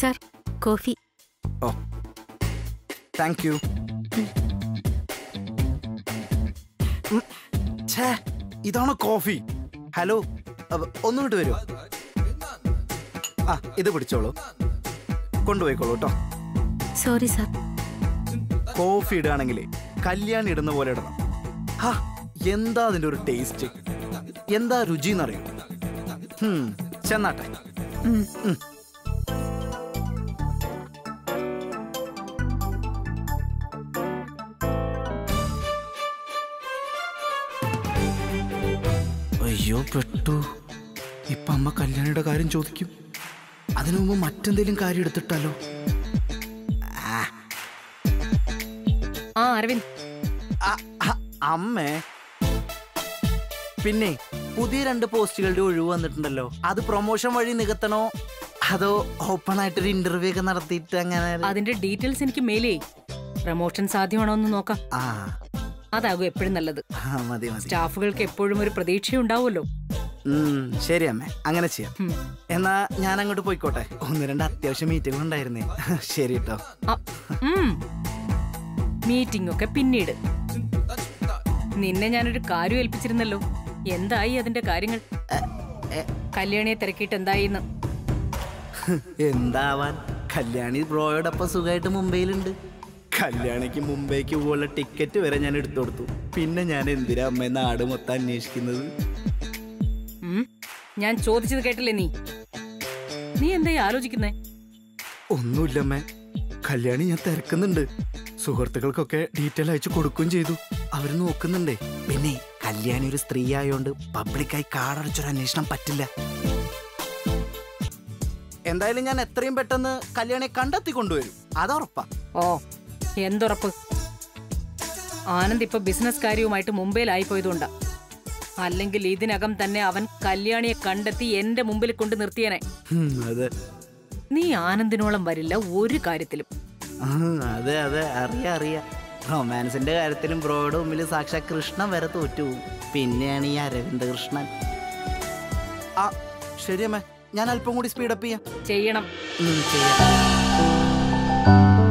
Sir coffee oh thank you ഛേ ഇതാണോ coffee hello അപ്പ- ഒന്ന് വിട്ട് വരുമോ ആ ഇത് പിടിച്ചോളൂ കൊണ്ടുപോയിക്കോളൂ കേട്ടോ സോറി സാർ കോഫി ഇടുകയാണെങ്കിൽ കല്യാണി ഇടുന്ന പോലെ ഇടണം ഹാ എന്താ അതിന്റെ ഒരു ടേസ്റ്റ് എന്താ രുചി എന്നറിയോ ഹും, ചെന്നാട്ടെ ഉം. ഉം. അയ്യോ പെട്ടു ഇപ്പൊ അമ്മ കല്യാണിയുടെ കാര്യം ചോദിക്കും അതിനു മുമ്പ് മറ്റെന്തെങ്കിലും കാര്യം എടുത്തിട്ടാലോ ആ ആ അരവിന്ദ് അ- അ- അമ്മേ പിന്നെ പുതിയ രണ്ട് പോസ്റ്റുകളുടെ ഒഴിവ് വന്നിട്ടുണ്ടല്ലോ അത് പ്രൊമോഷൻ വഴി നികത്തണോ അതോ ഓപ്പൺ ആയിട്ടൊരു ഇന്റർവ്യൂ ഒക്കെ നടത്തിയിട്ട് അങ്ങനെ അതിന്റെ ഡീറ്റെയിൽസ് എനിക്ക് മെയിലേ പ്രമോഷൻ സാധ്യമാണോ എന്ന് നോക്കാം ആ അതാകും എപ്പോഴും നല്ലത് ആ, മതി മതി സ്റ്റാഫുകൾക്ക് എപ്പോഴും ഒരു പ്രതീക്ഷയുണ്ടാവുമല്ലോ ഉം, ശരി അമ്മേ അങ്ങനെ ചെയ്യാം ഉം. എന്നാ ഞാൻ അങ്ങോട്ട് പോയിക്കോട്ടെ ഒന്ന് രണ്ട് അത്യാവശ്യം മീറ്റിംഗ് ഉണ്ടായിരുന്നേ ശരി കേട്ടോ മീറ്റിംഗ് ഒക്കെ പിന്നീട് നിന്നെ ഞാനൊരു കാര്യം ഏൽപ്പിച്ചിരുന്നല്ലോ എന്തായി അതിന്റെ കാര്യങ്ങൾ കല്യാണിയെ തിരക്കിയിട്ട് എന്തായിന്ന് എന്താവാൻ കല്യാണി ബ്രോയോടൊപ്പം സുഖമായിട്ട് മുംബൈയിലുണ്ട് കല്യാണിക്ക് മുംബൈക്ക് പോലുള്ള ടിക്കറ്റ് വരെ ഞാൻ എടുത്തു കൊടുത്തു പിന്നെ ഞാൻ എന്തിനാ അമ്മ നാട് മൊത്തം അന്വേഷിക്കുന്നത് ഉം? ഞാൻ ചോദിച്ചത് കേട്ടില്ലേ നീ നീ എന്തായി ആലോചിക്കുന്നേ ഒന്നുമില്ലമ്മേ കല്യാണി ഞാൻ തിരക്കുന്നുണ്ട് സുഹൃത്തുക്കൾക്കൊക്കെ ഡീറ്റെയിൽ അയച്ചു കൊടുക്കുകയും ചെയ്തു അവര് നോക്കുന്നുണ്ടേ പിന്നെ കല്യാണി ഒരു സ്ത്രീ ആയതുകൊണ്ട് പബ്ലിക്കായി കാടടച്ചൊരു അന്വേഷണം പറ്റില്ല എന്തായാലും ഞാൻ എത്രയും പെട്ടെന്ന് കല്യാണിയെ കണ്ടെത്തി കൊണ്ടുവരും അതുറപ്പാ ഓ എന്തുറപ്പ് ആനന്ദ് ഇപ്പൊ ബിസിനസ് കാര്യവുമായിട്ട് മുംബൈയിലായി പോയതുകൊണ്ടാ അല്ലെങ്കിൽ ഇതിനകം തന്നെ അവൻ കല്യാണിയെ കണ്ടെത്തി എന്റെ മുമ്പിൽ കൊണ്ട് നിർത്തിയനെ ഹും, അതെ നീ ആനന്ദിനോളം വരില്ല ഒരു കാര്യത്തിലും ആ, അതെ അതെ അറിയാം അറിയാം റൊമാൻസിന്റെ കാര്യത്തിലും ബ്രോയുടെ മുമ്പിൽ സാക്ഷാ കൃഷ്ണൻ വരെ തോറ്റു പോകും. പിന്നെയാണ് ഈ അരവിന്ദ കൃഷ്ണൻ ആ ശരിയമ്മേ ഞാൻ അല്പം കൂടി സ്പീഡപ്പ് ചെയ്യാം ചെയ്യണം ഉം, ചെയ്യാം